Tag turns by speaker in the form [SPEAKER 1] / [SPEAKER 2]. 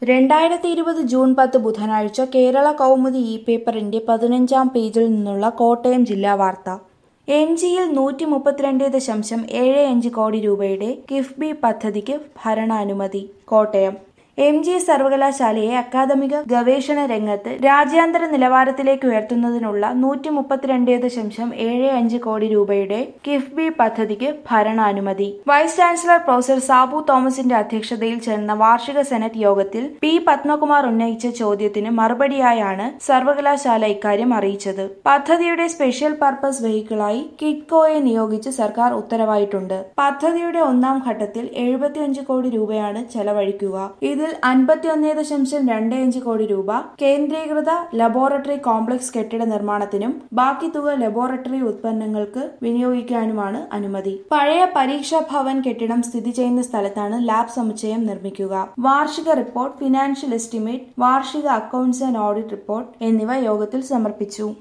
[SPEAKER 1] രണ്ടായിരത്തി ഇരുപത് ജൂൺ പത്ത് ബുധനാഴ്ച കേരള കൗമുദി ഇ പേപ്പറിന്റെ പതിനഞ്ചാം പേജിൽ നിന്നുള്ള കോട്ടയം ജില്ലാ വാർത്ത എൻ ജിയിൽ നൂറ്റി മുപ്പത്തിരണ്ട് ദശാംശം ഏഴ് അഞ്ച് കോടി രൂപയുടെ കിഫ്ബി പദ്ധതിക്ക് ഭരണാനുമതി കോട്ടയം എം ജി സർവകലാശാലയെ അക്കാദമിക ഗവേഷണ രംഗത്ത് രാജ്യാന്തര നിലവാരത്തിലേക്ക് ഉയർത്തുന്നതിനുള്ള നൂറ്റി മുപ്പത്തിരണ്ട് ദശാംശം ഏഴ് അഞ്ച് കോടി രൂപയുടെ കിഫ്ബി പദ്ധതിക്ക് ഭരണാനുമതി വൈസ് ചാൻസലർ പ്രൊഫസർ സാബു തോമസിന്റെ അധ്യക്ഷതയിൽ ചേർന്ന വാർഷിക സെനറ്റ് യോഗത്തിൽ പി പത്മകുമാർ ഉന്നയിച്ച ചോദ്യത്തിന് മറുപടിയായാണ് സർവകലാശാല ഇക്കാര്യം അറിയിച്ചത് പദ്ധതിയുടെ സ്പെഷ്യൽ പർപ്പസ് വെഹിക്കിളായി കിറ്റ്കോയെ നിയോഗിച്ച് സർക്കാർ ഉത്തരവായിട്ടുണ്ട് പദ്ധതിയുടെ ഒന്നാം ഘട്ടത്തിൽ എഴുപത്തിയഞ്ച് കോടി രൂപയാണ് ചെലവഴിക്കുക ഇതിൽ അൻപത്തിയൊന്ന് ദശാംശം രണ്ട് അഞ്ച് കോടി രൂപ കേന്ദ്രീകൃത ലബോറട്ടറി കോംപ്ലക്സ് കെട്ടിട നിർമ്മാണത്തിനും ബാക്കി തുക ലബോറട്ടറി ഉത്പന്നങ്ങൾക്ക് വിനിയോഗിക്കാനുമാണ് അനുമതി പഴയ പരീക്ഷാ ഭവൻ കെട്ടിടം സ്ഥിതി ചെയ്യുന്ന സ്ഥലത്താണ് ലാബ് സമുച്ചയം നിർമ്മിക്കുക വാർഷിക റിപ്പോർട്ട് ഫിനാൻഷ്യൽ എസ്റ്റിമേറ്റ് വാർഷിക അക്കൌണ്ട്സ് ആൻഡ് ഓഡിറ്റ് റിപ്പോർട്ട് എന്നിവ യോഗത്തിൽ സമർപ്പിച്ചു